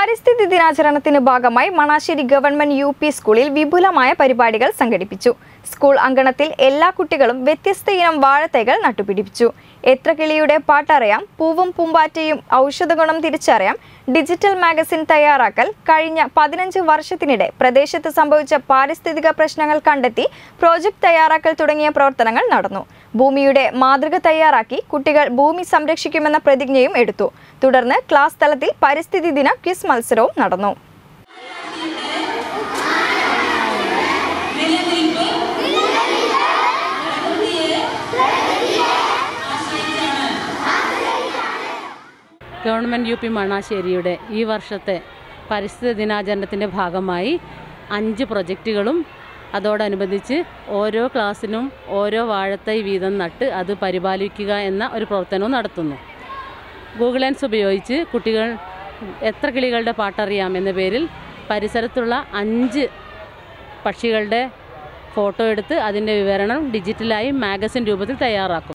പരിസ്ഥിതി ദിനാചരണത്തിന് ഭാഗമായി Manassery government U P സ്കൂളിൽ വിപുലമായ പരിപാടികൾ സംഘടിപ്പിച്ചു സ്കൂൾ അങ്കണത്തിൽ എല്ലാ കുട്ടികളും വ്യത്യസ്ത ഇനം വാഴത്തൈകൾ നട്ടുപിടിപ്പിച്ചു എത്ര കിളിയുടെ പാട്ടറിയാം പൂവും പൂമ്പാറ്റയും ഔഷധഗുണം തിരിച്ചറിയാം ഡിജിറ്റൽ മാഗസിൻ തയ്യാറാക്കൽ കഴിഞ്ഞ പതിനഞ്ച് വർഷത്തിനിടെ പ്രദേശത്ത് സംഭവിച്ച പാരിസ്ഥിതിക പ്രശ്നങ്ങൾ കണ്ടെത്തി പ്രോജക്റ്റ് തയ്യാറാക്കൽ തുടങ്ങിയ പ്രവർത്തനങ്ങൾ നടന്നു ഭൂമിയുടെ മാതൃക തയ്യാറാക്കി കുട്ടികൾ ഭൂമി സംരക്ഷിക്കുമെന്ന പ്രതിജ്ഞയും എടുത്തു തുടർന്ന് ക്ലാസ് തലത്തിൽ പരിസ്ഥിതി ദിന ക്വിസ് മത്സരവും നടന്നു ഗവൺമെൻറ് യു പി മണാശ്ശേരിയുടെ ഈ വർഷത്തെ പരിസ്ഥിതി ദിനാചരണത്തിൻ്റെ ഭാഗമായി അഞ്ച് പ്രൊജക്റ്റുകളും അതോടനുബന്ധിച്ച് ഓരോ ക്ലാസ്സിനും ഓരോ വാഴത്തൈ വീതം നട്ട് അത് പരിപാലിക്കുക എന്ന ഒരു പ്രവർത്തനവും നടത്തുന്നു ഗൂഗിൾ ലെൻസ് ഉപയോഗിച്ച് കുട്ടികൾ എത്ര കിളികളുടെ പാട്ടറിയാം എന്ന പേരിൽ പരിസരത്തുള്ള അഞ്ച് പക്ഷികളുടെ ഫോട്ടോ എടുത്ത് അതിൻ്റെ വിവരണം ഡിജിറ്റലായി മാഗസിൻ രൂപത്തിൽ തയ്യാറാക്കും